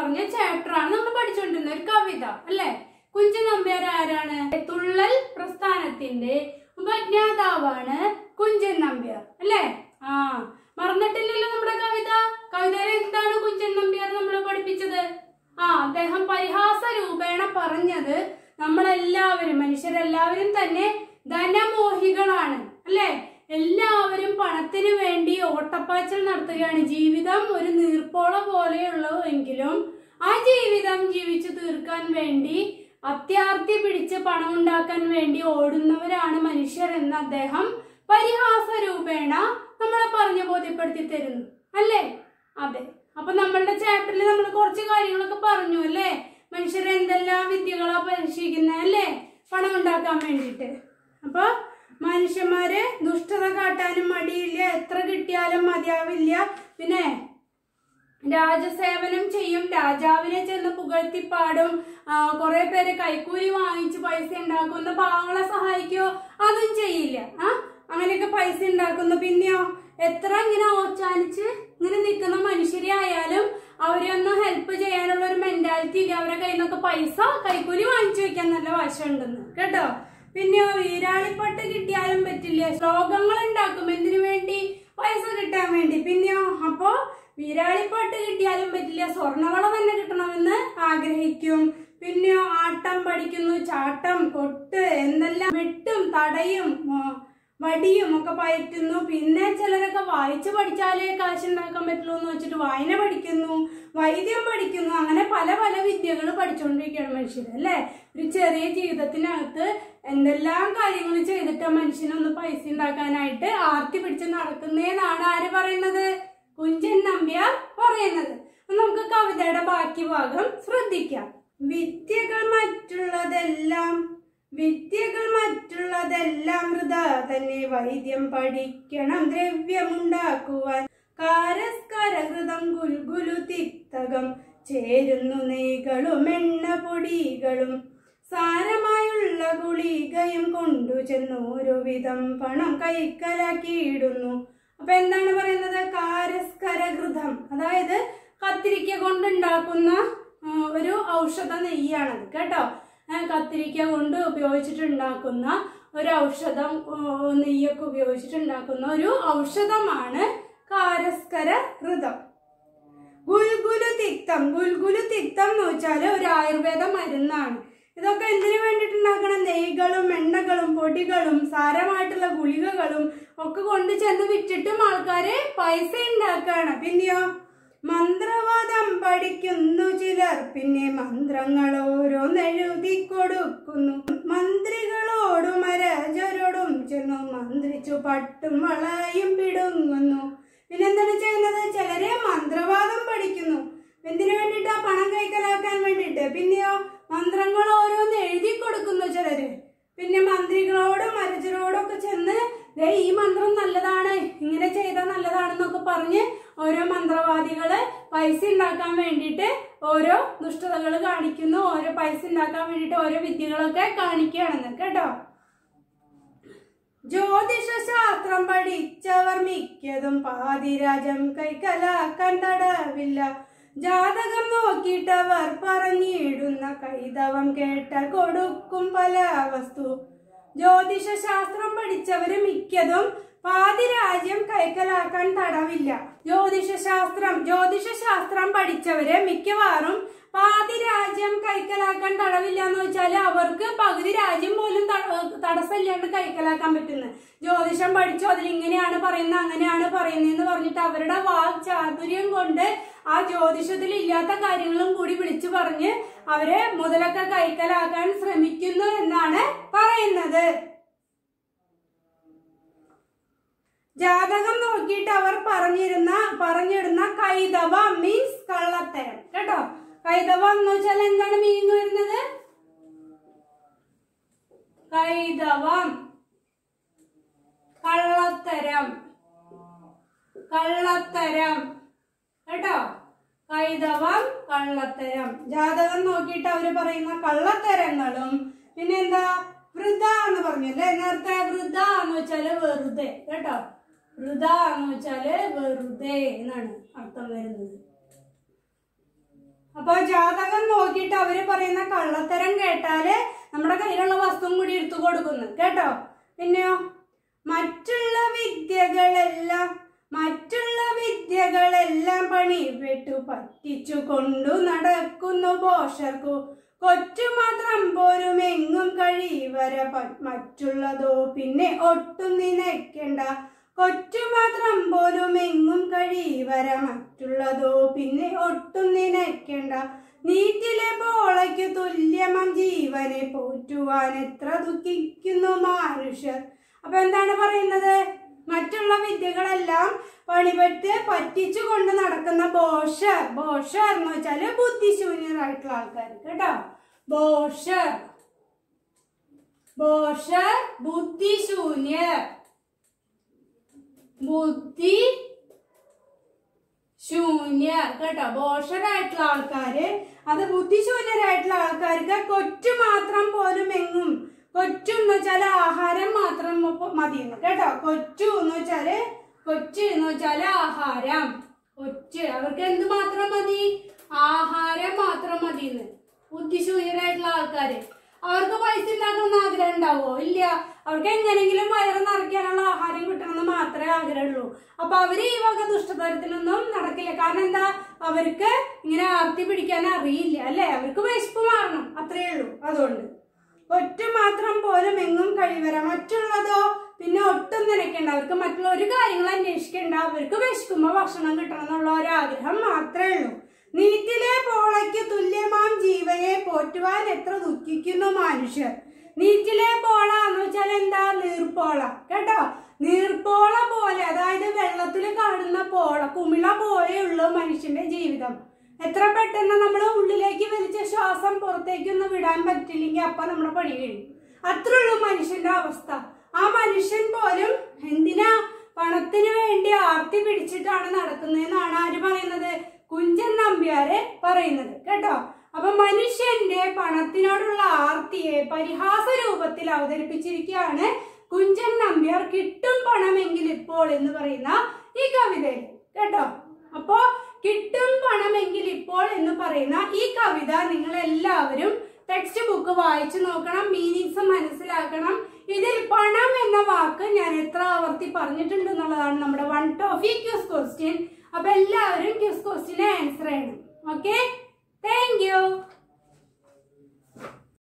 പറഞ്ഞ ചാപ്റ്റർ ആണ് നമ്മൾ പഠിച്ചുകൊണ്ടിരുന്നത് ഒരു കവിത അല്ലെ കുഞ്ചൻ നമ്പ്യാർ ആരാണ് തുള്ളൽ പ്രസ്ഥാനത്തിന്റെ ഉപജ്ഞാതാവാണ് കുഞ്ചൻ നമ്പ്യാർ അല്ലേ ആ മറന്നിട്ടില്ലല്ലോ നമ്മുടെ കവിത കവിതയിൽ എന്താണ് കുഞ്ചൻ നമ്പ്യാർ നമ്മളെ പഠിപ്പിച്ചത് ആ അദ്ദേഹം പരിഹാസ രൂപേണ പറഞ്ഞത് നമ്മളെല്ലാവരും മനുഷ്യരെല്ലാവരും തന്നെ ധനമോഹികളാണ് അല്ലേ എല്ലാവരും പണത്തിന് വേണ്ടി ഓട്ടപ്പാച്ചൽ നടത്തുകയാണ് ജീവിതം ഒരു നീർപ്പോള പോലെയുള്ളൂ എങ്കിലും ആ ജീവിതം ജീവിച്ചു തീർക്കാൻ വേണ്ടി അത്യാർത്തി പിടിച്ച് പണം ഉണ്ടാക്കാൻ വേണ്ടി ഓടുന്നവരാണ് മനുഷ്യർ എന്ന് അദ്ദേഹം പരിഹാസ രൂപേണ നമ്മളെ പറഞ്ഞു ബോധ്യപ്പെടുത്തി തരുന്നു അല്ലേ അതെ അപ്പൊ നമ്മളുടെ ചാപ്റ്ററിൽ നമ്മൾ കുറച്ച് കാര്യങ്ങളൊക്കെ പറഞ്ഞു അല്ലേ മനുഷ്യർ എന്തെല്ലാം വിദ്യകളാ പരീക്ഷിക്കുന്നത് അല്ലേ പണം ഉണ്ടാക്കാൻ വേണ്ടിയിട്ട് അപ്പൊ മനുഷ്യന്മാര് ദുഷ്ടത കാട്ടാനും മടിയില്ല എത്ര കിട്ടിയാലും മതിയാവില്ല പിന്നെ രാജസേവനം ചെയ്യും രാജാവിനെ ചെന്ന് പുകഴ്ത്തിപ്പാടും കുറെ പേര് കൈക്കൂലി വാങ്ങിച്ച് പൈസ ഉണ്ടാക്കുന്ന പാവങ്ങളെ സഹായിക്കോ അതും ചെയ്യില്ല ആ അങ്ങനെയൊക്കെ പൈസ ഉണ്ടാക്കുന്നു പിന്നെയോ എത്ര ഇങ്ങനെ ഓച്ചാനിച്ച് ഇങ്ങനെ നിൽക്കുന്ന മനുഷ്യരെ ആയാലും അവരെ ഒന്ന് ഹെൽപ്പ് ചെയ്യാനുള്ള ഒരു മെന്റാലിറ്റി ഇല്ല അവരുടെ കയ്യിൽ നിന്നൊക്കെ പൈസ കൈക്കൂലി വാങ്ങിച്ചു വെക്കാൻ നല്ല വശമുണ്ടെന്ന് കേട്ടോ പിന്നെയോ വീരാളിപ്പട്ട് കിട്ടിയാലും പറ്റില്ല ശ്ലോകങ്ങൾ ഉണ്ടാക്കും എന്തിനു വേണ്ടി പൈസ കിട്ടാൻ വേണ്ടി പിന്നെയോ അപ്പോ വീരാളിപ്പാട്ട് കിട്ടിയാലും പറ്റില്ല സ്വർണ്ണവള തന്നെ കിട്ടണമെന്ന് ആഗ്രഹിക്കും പിന്നെയോ ആട്ടം പഠിക്കുന്നു ചാട്ടം കൊട്ട് എന്തെല്ലാം വെട്ടും തടയും ആ, വടിയും ഒക്കെ പയറ്റുന്നു പിന്നെ ചിലരൊക്കെ വായിച്ച് പഠിച്ചാലേ കാശ് ഉണ്ടാക്കാൻ പറ്റുള്ളൂ എന്ന് വെച്ചിട്ട് വായന പഠിക്കുന്നു വൈദ്യം പഠിക്കുന്നു അങ്ങനെ പല പല വിദ്യകൾ പഠിച്ചുകൊണ്ടിരിക്കുകയാണ് മനുഷ്യർ അല്ലേ ഒരു ചെറിയ ജീവിതത്തിനകത്ത് എന്തെല്ലാം കാര്യങ്ങൾ ചെയ്തിട്ട് മനുഷ്യനൊന്ന് പൈസ ഉണ്ടാക്കാനായിട്ട് ആർത്തി പിടിച്ച് നടക്കുന്നേന്നാണ് ആര് പറയുന്നത് കുഞ്ചൻ നമ്പ്യാർ പറയുന്നത് അപ്പൊ നമുക്ക് കവിതയുടെ ബാക്കി ഭാഗം ശ്രദ്ധിക്കാം വിദ്യകൾ മറ്റുള്ളതെല്ലാം വിദ്യകൾ മറ്റുള്ളതെല്ലാം വൃത തന്നെ വൈദ്യം പഠിക്കണം ദ്രവ്യമുണ്ടാക്കുവാൻ കാരസ്കരഹൃതം ഗുൽഗുലു തിക്തകം ചേരുന്നു നെയ്കളും എണ്ണ പൊടികളും സാരമായുള്ള ഗുളികയും കൊണ്ടു ചെന്ന് ഓരോ വിധം പണം കൈക്കലാക്കിയിടുന്നു അപ്പൊ എന്താണ് പറയുന്നത് കാരസ്കരഘൃതം അതായത് കത്തിരിക്ക കൊണ്ടുണ്ടാക്കുന്ന ആ, ഒരു ഔഷധ നെയ്യാണത് കേട്ടോ ആ, കത്തിരിക്ക കൊണ്ട് ഉപയോഗിച്ചിട്ടുണ്ടാക്കുന്ന ഒരു ഔഷധം ആ, നെയ്യൊക്കെ ഉപയോഗിച്ചിട്ടുണ്ടാക്കുന്ന ഒരു ഔഷധമാണ് കാരസ്കര ഘൃതം ഗുൽഗുലു തിക്തം ഗുൽഗുലു തിക്തം എന്ന് വെച്ചാല് ഒരു ആയുർവേദ മരുന്നാണ് ഇതൊക്കെ എന്തിനു വേണ്ടിയിട്ടുണ്ടാക്കണം നെയ്കളും എണ്ണകളും പൊടികളും സാരമായിട്ടുള്ള ഗുളികകളും ഒക്കെ കൊണ്ട് ചെന്ന് വിറ്റിട്ടും ആൾക്കാര് പൈസ ഉണ്ടാക്കാണ് പിന്നെയോ മന്ത്രവാദം പഠിക്കുന്നു ചിലർ പിന്നെ മന്ത്രങ്ങൾ ഓരോന്നെഴുതി കൊടുക്കുന്നു മന്ത്രികളോടും അരജരോടും ചെന്നു മന്ത്രിച്ചു പട്ടും വളയും പിടുങ്ങുന്നു പിന്നെന്താണ് ചെയ്യുന്നത് ചിലര് മന്ത്രവാദം പഠിക്കുന്നു എന്തിനു വേണ്ടിട്ടാ പണം കൈക്കലാക്കാൻ വേണ്ടിട്ട് പിന്നെയോ മന്ത്രങ്ങൾ ഓരോന്ന് എഴുതി കൊടുക്കുന്നു ചിലര് പിന്നെ മന്ത്രികളോടും അരജരോടും ഒക്കെ ചെന്ന് ദേ ഈ മന്ത്രം നല്ലതാണ് ഇങ്ങനെ ചെയ്താൽ നല്ലതാണെന്നൊക്കെ പറഞ്ഞ് ഓരോ മന്ത്രവാദികള് പൈസ ഉണ്ടാക്കാൻ വേണ്ടിയിട്ട് ഓരോ ദുഷ്ടതകൾ കാണിക്കുന്നു ഓരോ പൈസ ഉണ്ടാക്കാൻ വേണ്ടിയിട്ട് ഓരോ വിദ്യകളൊക്കെ കാണിക്കുകയാണെന്ന് കേട്ടോ ജ്യോതിഷ ശാസ്ത്രം പഠിച്ചവർ മിക്കതും പാതിരാജം കൈക്കലാക്കാൻ തടവില്ല ജാതകം നോക്കിയിട്ടവർ പറഞ്ഞിടുന്ന കൈതവം കേട്ടാൽ കൊടുക്കും പല വസ്തു ജ്യോതിഷ ശാസ്ത്രം പഠിച്ചവര് മിക്കതും പാതിരാജ്യം കൈക്കലാക്കാൻ തടവില്ല ജ്യോതിഷ ശാസ്ത്രം ജ്യോതിഷ ശാസ്ത്രം പഠിച്ചവര് മിക്കവാറും പാതി രാജ്യം കൈക്കലാക്കാൻ തടവില്ല എന്ന് വെച്ചാല് അവർക്ക് പകുതി രാജ്യം പോലും ത- തടസ്സമില്ലാണ്ട് കൈക്കലാക്കാൻ പറ്റുന്നത് ജ്യോതിഷം പഠിച്ചു അതിൽ ഇങ്ങനെയാണ് പറയുന്നത് അങ്ങനെയാണ് പറയുന്നതെന്ന് പറഞ്ഞിട്ട് അവരുടെ വാക് ചാതുര്യം കൊണ്ട് ആ ജ്യോതിഷത്തിൽ ഇല്ലാത്ത കാര്യങ്ങളും കൂടി വിളിച്ചു പറഞ്ഞ് അവരെ മുതലൊക്കെ കൈക്കലാക്കാൻ ശ്രമിക്കുന്നു എന്നാണ് പറയുന്നത് ജാതകം നോക്കിയിട്ട് അവർ പറഞ്ഞിരുന്ന പറഞ്ഞിടുന്ന കൈതവ മീൻസ് കള്ളത്തരം കേട്ടോ കൈതവ എന്ന് വെച്ചാൽ എന്താണ് മീനിങ് വരുന്നത് കൈതവം കള്ളത്തരം കള്ളത്തരം കേട്ടോ കൈതവം കള്ളത്തരം ജാതകം നോക്കിയിട്ട് അവര് പറയുന്ന കള്ളത്തരങ്ങളും പിന്നെന്താ വൃത എന്ന് പറഞ്ഞല്ലേ നേരത്തെ വൃത എന്ന് വെച്ചാല് വെറുതെ കേട്ടോ വൃത എന്ന് വെച്ചാല് വെറുതെ എന്നാണ് അർത്ഥം വരുന്നത് അപ്പൊ ജാതകം നോക്കിയിട്ട് അവര് പറയുന്ന കള്ളത്തരം കേട്ടാല് നമ്മുടെ കയ്യിലുള്ള വസ്തുവും കൂടി എടുത്തു കൊടുക്കുന്നു കേട്ടോ പിന്നെയോ മറ്റുള്ള വിദ്യകളെല്ലാം മറ്റുള്ള വിദ്യകളെല്ലാം പണിപ്പെട്ടു പറ്റിച്ചു കൊണ്ടു നടക്കുന്നു പോഷർക്കു കൊച്ചു മാത്രം പോലും എങ്ങും കഴിവര പ- മറ്റുള്ളതോ പിന്നെ ഒട്ടും നിനയ്ക്കണ്ട കൊച്ചു മാത്രം പോലും എങ്ങും കഴിവര മറ്റുള്ളതോ പിന്നെ ഒട്ടും നിനയ്ക്കണ്ട നീറ്റിലെ പോളയ്ക്ക് തുല്യമം ജീവനെ പോറ്റുവാൻ എത്ര ദുഃഖിക്കുന്നു മനുഷ്യർ അപ്പൊ എന്താണ് പറയുന്നത് മറ്റുള്ള വിദ്യകളെല്ലാം പണിപെട്ട് പറ്റിച്ചു കൊണ്ട് നടക്കുന്ന ബോഷർ ബോഷർ എന്ന് വെച്ചാല് ബുദ്ധിശൂന്യരായിട്ടുള്ള ആൾക്കാർ കേട്ടോ ബോഷർ ബോഷർ ബുദ്ധിശൂന്യർ ബുദ്ധി ശൂന്യർ കേട്ടോ ബോഷരായിട്ടുള്ള ആൾക്കാര് അത് ബുദ്ധിശൂന്യരായിട്ടുള്ള ആൾക്കാർക്ക് കൊച്ചു മാത്രം പോലും എങ്ങും കൊച്ചു എന്ന് വെച്ചാല് ആഹാരം മാത്രം മ- മതിയെന്ന് കേട്ടോ കൊച്ചു എന്ന് വെച്ചാല് കൊച്ചു എന്ന് വെച്ചാല് ആഹാരം കൊച്ച് അവർക്ക് എന്ത് മാത്രം മതി ആഹാരം മാത്രം മതിയെന്ന് ബുദ്ധിശൂന്യരായിട്ടുള്ള ആൾക്കാര് അവർക്ക് പൈസ ഉണ്ടാക്കണമെന്ന് ആഗ്രഹം ഉണ്ടാവോ ഇല്ല അവർക്ക് എങ്ങനെങ്കിലും വയറ് നിറയ്ക്കാനുള്ള ആഹാരം കിട്ടണമെന്ന് മാത്രമേ ആഗ്രഹമുള്ളൂ അപ്പൊ അവര് ഈ വക ദുഷ്ടതരത്തിലൊന്നും നടക്കില്ല കാരണം എന്താ അവർക്ക് ഇങ്ങനെ ആർത്തി പിടിക്കാൻ അറിയില്ല അല്ലെ അവർക്ക് വിശപ്പ് മാറണം അത്രേ ഉള്ളൂ അതുകൊണ്ട് ഒറ്റ മാത്രം പോലും എങ്ങും കഴിവര മറ്റുള്ളതോ പിന്നെ ഒട്ടും നിനക്കണ്ട അവർക്ക് മറ്റുള്ള ഒരു കാര്യങ്ങൾ അന്വേഷിക്കണ്ട അവർക്ക് വിശക്കുമ്പോ ഭക്ഷണം കിട്ടണം എന്നുള്ള ഒരു ആഗ്രഹം മാത്രമേ ഉള്ളൂ നീറ്റിലെ പോളയ്ക്ക് തുല്യമാം ജീവനെ പോറ്റുവാൻ എത്ര ദുഃഖിക്കുന്നു മനുഷ്യർ നീറ്റിലെ പോള എന്ന് വെച്ചാൽ എന്താ നീർപ്പോള കേട്ടോ നീർപ്പോള പോലെ അതായത് വെള്ളത്തിൽ കാണുന്ന പോള കുമിള പോലെയുള്ള മനുഷ്യന്റെ ജീവിതം എത്ര പെട്ടെന്ന് നമ്മൾ ഉള്ളിലേക്ക് വലിച്ച ശ്വാസം പുറത്തേക്കൊന്ന് വിടാൻ പറ്റില്ലെങ്കിൽ അപ്പൊ നമ്മുടെ പണി കഴിയും അത്രേ ഉള്ളൂ മനുഷ്യന്റെ അവസ്ഥ ആ മനുഷ്യൻ പോലും എന്തിനാ പണത്തിന് വേണ്ടി ആർത്തി പിടിച്ചിട്ടാണ് നടക്കുന്നതെന്നാണ് ആര് പറയുന്നത് കുഞ്ചൻ നമ്പ്യാര് പറയുന്നത് കേട്ടോ അപ്പൊ മനുഷ്യന്റെ പണത്തിനോടുള്ള ആർത്തിയെ പരിഹാസ രൂപത്തിൽ അവതരിപ്പിച്ചിരിക്കുകയാണ് കുഞ്ചൻ നമ്പ്യാർ കിട്ടും പണമെങ്കിൽ ഇപ്പോൾ എന്ന് പറയുന്ന ഈ കവിതയിൽ കേട്ടോ അപ്പോ കിട്ടും പണമെങ്കിൽ ഇപ്പോൾ എന്ന് പറയുന്ന ഈ കവിത നിങ്ങൾ എല്ലാവരും ടെക്സ്റ്റ് ബുക്ക് വായിച്ചു നോക്കണം മീനിങ്സ് മനസ്സിലാക്കണം ഇതിൽ പണം എന്ന വാക്ക് ഞാൻ എത്ര ആവർത്തി പറഞ്ഞിട്ടുണ്ട് എന്നുള്ളതാണ് നമ്മുടെ വൺ ടോഫി ക്യൂസ് ക്വസ്റ്റ്യൻ അപ്പൊ എല്ലാവരും ക്യൂസ് ക്വസ്റ്റ്യന് ആൻസർ ചെയ്യണം ഓക്കെ താങ്ക് യു